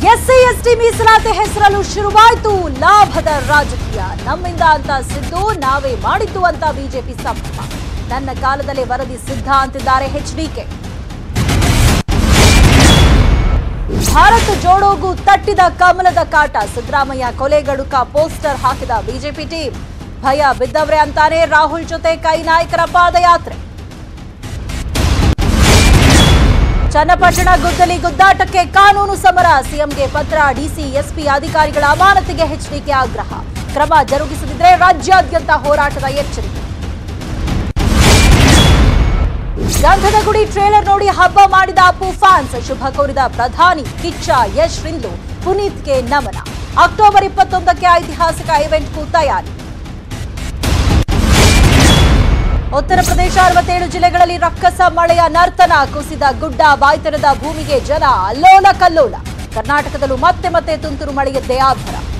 SC ST ಮೀಸಲಾತಿ ಹೆಸರಲ್ಲೂ ಶುರುವಾಯಿತು ಲಾಭದ ರಾಜಕೀಯ ನಮ್ಮಿಂದ ಅಂತ ಸಿದ್ದು ನಾವೇ ಮಾಡಿದ್ದು ಅಂತ ಬಿಜೆಪಿ ಸಂಭ್ರಮ ನನ್ನ ಕಾಲದಲ್ಲಿ ವರದಿ ಸಿದ್ಧ ಅಂತಿದ್ದಾರೆ ಎಚ್ಡಿಕೆ ಭಾರತ್ ಜೋಡೋಗೂ ತಟ್ಟಿದ ಕಮಲದ ಕಾಟ ಸಿದ್ದರಾಮಯ್ಯ ಕೊಲೆಗಡುಕ ಪೋಸ್ಟರ್ ಹಾಕಿದ ಬಿಜೆಪಿ ಟೀಮ್ ಭಯ ಬಿದ್ದವ್ರೆ ಅಂತಾನೆ ರಾಹುಲ್ ಜೊತೆ ಕೈ ನಾಯಕರ ಪಾದಯಾತ್ರೆ ಚನ್ನಪಟ್ಟಣ ಗುದ್ದಲಿ ಗುದ್ದಾಟಕ್ಕೆ ಕಾನೂನು ಸಮರ ಸಿಎಂಗೆ ಪತ್ರ ಡಿಸಿ ಎಸ್ಪಿ ಅಧಿಕಾರಿಗಳ ಅಮಾನತಿಗೆ ಎಚ್ಡಿಕೆ ಆಗ್ರಹ ಕ್ರಮ ಜರುಗಿಸದಿದ್ರೆ ರಾಜ್ಯಾದ್ಯಂತ ಹೋರಾಟದ ಎಚ್ಚರಿಕೆ ಗಂಧದ ಗುಡಿ ಟ್ರೇಲರ್ ನೋಡಿ ಹಬ್ಬ ಮಾಡಿದ ಅಪ್ಪು ಫ್ಯಾನ್ಸ್ ಶುಭ ಕೋರಿದ ಪ್ರಧಾನಿ ಕಿಚ್ಚ ಯಶ್ ರಿಂದು ಪುನೀತ್ಗೆ ನಮನ ಅಕ್ಟೋಬರ್ ಇಪ್ಪತ್ತೊಂದಕ್ಕೆ ಐತಿಹಾಸಿಕ ಇವೆಂಟ್ಗೂ ತಯಾರಿ ಉತ್ತರ ಪ್ರದೇಶ ಅರವತ್ತೇಳು ಜಿಲ್ಲೆಗಳಲ್ಲಿ ರಕ್ಕಸ ಮಳೆಯ ನರ್ತನ ಕುಸಿದ ಗುಡ್ಡ ಬಾಯ್ತನದ ಭೂಮಿಗೆ ಜನ ಅಲ್ಲೋಲ ಕಲ್ಲೋಲ ಕರ್ನಾಟಕದಲ್ಲೂ ಮತ್ತೆ ಮತ್ತೆ ತುಂತುರು ಮಳೆಯದ್ದೇ ಆಭರ